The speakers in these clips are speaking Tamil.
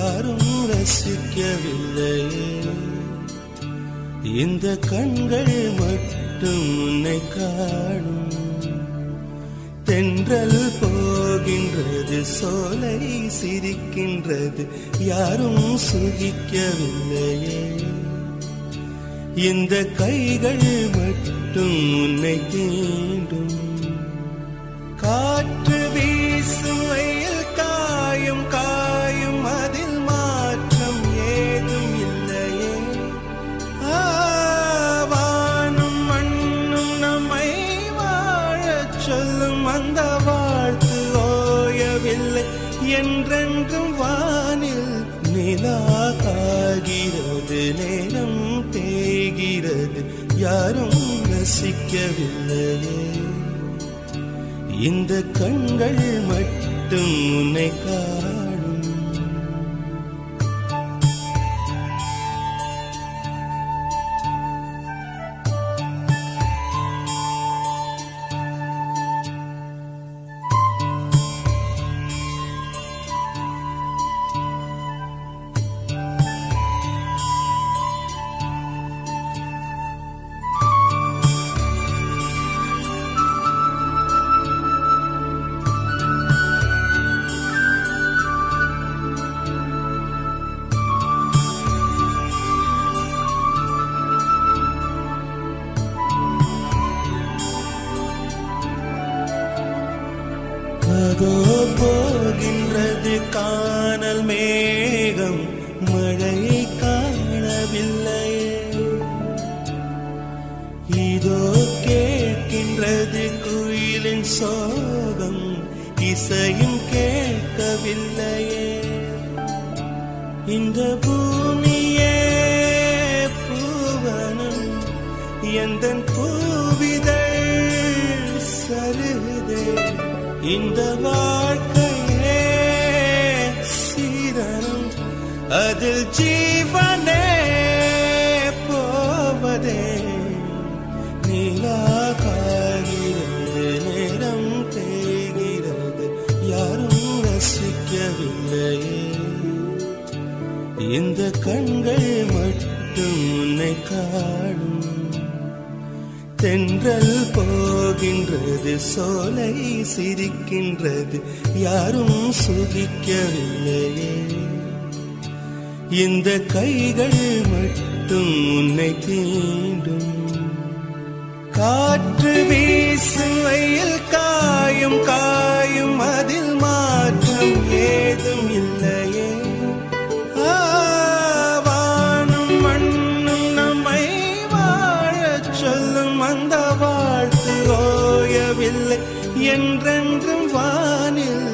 யாரும் ரசிக்கவில்லையே இந்த கண்கள் மட்டும் உன்னை காணும் தென்றல் போகின்றது சோலை சிரிக்கின்றது யாரும் சுகிக்கவில்லையே இந்த கைகள் மட்டும் உன்னை தீண்டும் காற்று வீசும் வெயில் காயும் காயும் அதில் மாற்றம் ஏதும் இல்லையே ஆ, வானும் மண்ணும் நம்மை வாழச் சொல்லும் அந்த வாழ்த்து ஓயவில்லை என்றென்றும் வானில் நிலா காகிறது நேரம் தேய்கிறது யாரும் ரசிக்கவில்லையே இந்த கண்கள் மட்டும் உன்னை காணும் அதோ போகின்றது காணல் மேகம் மழையை காணவில்லை இதோ கேட்கின்றது குயிலின் சோகம் இசையும் கேட்கவில்லையே இந்த பூமியே பூவனம் எந்த பூவிதழ் சருதே இந்த வாழ்க்கையே சீதனம் அதில் ஜீவனே போவதே நீலாகாகிறது நேரம் தேய்கிறது யாரும் ரசிக்கவில்லையே இந்த கண்கள் மட்டும் உன்னை காணும் தென்றல் போகின்றது சோலை சிரிக்கின்றது யாரும் சுகிக்கவில்லையே இந்த கைகள் மட்டும் உன்னை தீண்டும் காற்று வீசும் வெயில் காயும் காயும் அதில் மாற்றம் ஏதும் இல்லையே ஆ, வானும் மண்ணும் நம்மை வாழச் சொல்லும் அந்த வாழ்த்து ஓயவில்லை என்றென்றும் வானில்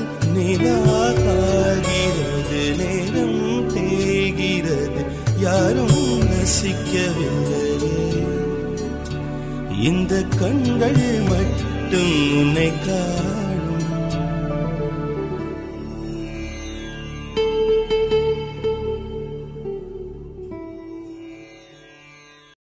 நிலாகாகிறது நேரம் தேய்கிறது யாரும் ரசிக்கவில்லையே இந்த கண்கள் மட்டும் உன்னை காணும்